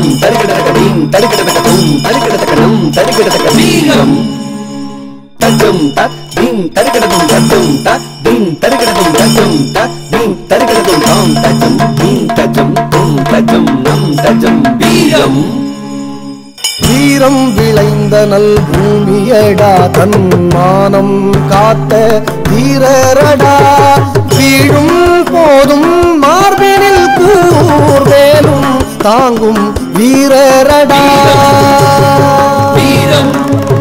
தருகிடதகதீம் தருகிடதகதும் தருகிடதகனம் தருகிடதக வீரம் தஜம் தத் தீம் தருகிடதும் தஜம் தத் தீம் தருகிடதும் தஜம் தத் தீம் தருகிடதும் தாம் தஜம் தீம் தஜம் தும் தஜம் நம் தஜம் வீரம் வீரம் விளைந்த நல் பூமியடா தன்மானம் காத்த வீரரடா வீழும் போதும் மார்பினில் கூர்வேலும் தாங்கும் வீரரடா வீரம்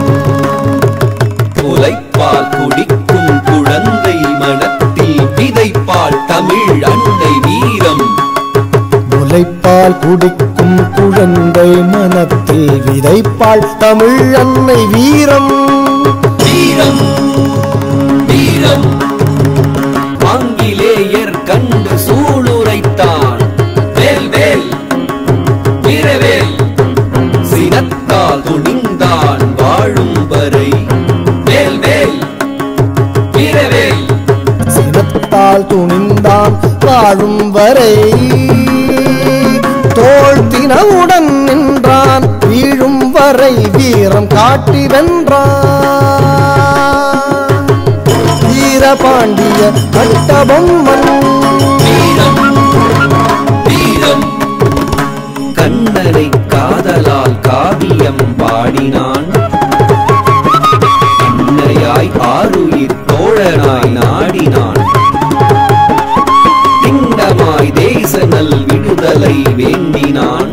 முலைப்பால் குடிக்கும் குழந்தை மனத்தில் விதைப்பால் தமிழ் அண்டை வீரம் முலைப்பால் குடிக்கும் குழந்தை மனத்தில் விதைப்பாள் தமிழ் அன்னை வீரம் வீரம் வீரம் ஆங்கிலேயர் கண்டு சூளுரைத்தான் வேல் வேல் வீரவேல் சினத்தால் துணிந்தான் வாழும் வரை வேல் வேல் வீரவேல் சினத்தால் துணிந்தான் வாழும் வரை தோள் தினவுடன் நின்றான் வீழும் வரை வீரம் காட்டி வென்றான் வீரபாண்டிய கட்டபொம்மன் வீரம் வீரம் கண்ணனை காதலால் காவியம் பாடினான் அன்னையாய் ஆருயிர் தோழனாய் நாடினான் திண்டமாய் தேச நல் விடுதலை வேண்டினான்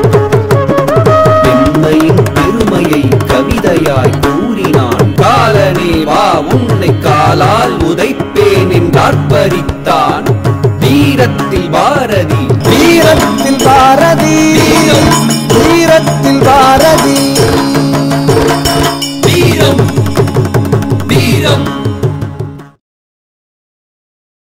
பெண்மையின் பெருமையை கவிதையாய் கூறினான் காலனே வா உன்னை காலால் உதைப்பேன் என்றார்ப்பரித்தான் வீரத்தில் பாரதி வீரத்தில் பாரதி வீரத்தில் பாரதி